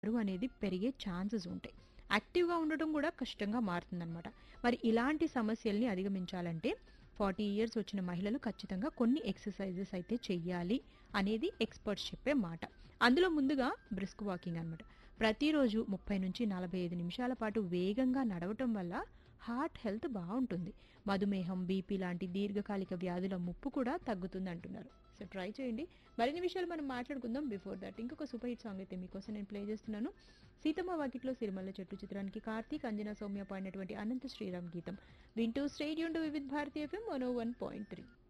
బరువు అనేది పెరిగే ఛాన్సెస్ ఉంటాయి యాక్టివ్గా ఉండటం కూడా కష్టంగా మారుతుందన్నమాట మరి ఇలాంటి సమస్యల్ని అధిగమించాలంటే ఫార్టీ ఇయర్స్ వచ్చిన మహిళలు ఖచ్చితంగా కొన్ని ఎక్సర్సైజెస్ అయితే చెయ్యాలి అనేది ఎక్స్పర్ట్స్ చెప్పే మాట అందులో ముందుగా బ్రిస్క్ వాకింగ్ అన్నమాట ప్రతిరోజు ముప్పై నుంచి నలభై ఐదు నిమిషాల పాటు వేగంగా నడవటం వల్ల హార్ట్ హెల్త్ బాగుంటుంది మధుమేహం బీపీ లాంటి దీర్ఘకాలిక వ్యాధుల ముప్పు కూడా తగ్గుతుంది అంటున్నారు సో ట్రై చేయండి మరిన్ని విషయాలు మనం మాట్లాడుకుందాం బిఫోర్ దట్ ఇంకొక సూపర్ హిట్ సాంగ్ అయితే మీకోసం నేను ప్లే చేస్తున్నాను సీతమ్మ వాకిట్లో సిరిమల్ల చెట్టు చిత్రానికి కార్తీక్ అంజనా సౌమ్య పాడినటువంటి అనంత శ్రీరామ్ గీతం వింటూ stadium to Vividh Bharati FM one one point three